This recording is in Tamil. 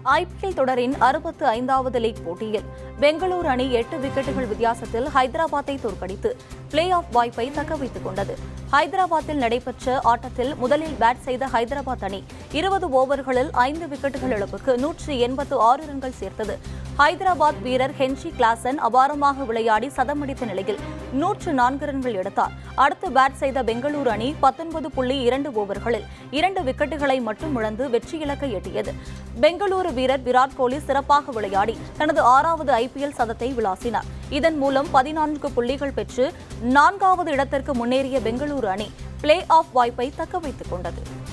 ஐபிஎல் தொடரின் அறுபத்து ஐந்தாவது லீக் போட்டியில் பெங்களூரு அணி எட்டு விக்கெட்டுகள் வித்தியாசத்தில் ஹைதராபாத்தை தோற்கடித்து பிளே ஆஃப் வாய்ப்பை தக்கவைத்துக் கொண்டது ஹைதராபாத்தில் நடைபெற்ற ஆட்டத்தில் முதலில் பேட் செய்த ஹைதராபாத் அணி இருபது ஓவர்களில் ஐந்து விக்கெட்டுகள் இழப்புக்கு நூற்றி எண்பத்து ஆறு ரன்கள் சேர்த்தது ஹைதராபாத் வீரர் ஹென்ரி கிளாசன் அபாரமாக விளையாடி சதமடித்த நிலையில் நூற்று நான்கு ரன்கள் எடுத்தார் அடுத்து பேட் செய்த பெங்களூரு அணி பத்தொன்பது புள்ளி இரண்டு ஓவர்களில் இரண்டு விக்கெட்டுகளை மட்டும் இழந்து வெற்றி இலக்கை எட்டியது பெங்களூரு வீரர் விராட் கோலி சிறப்பாக விளையாடி தனது ஆறாவது ஐபிஎல் சதத்தை விளாசினார் இதன் மூலம் பதினான்கு புள்ளிகள் பெற்று நான்காவது இடத்திற்கு முன்னேறிய பெங்களூரு அணி பிளே ஆஃப் வாய்ப்பை தக்க வைத்துக் கொண்டது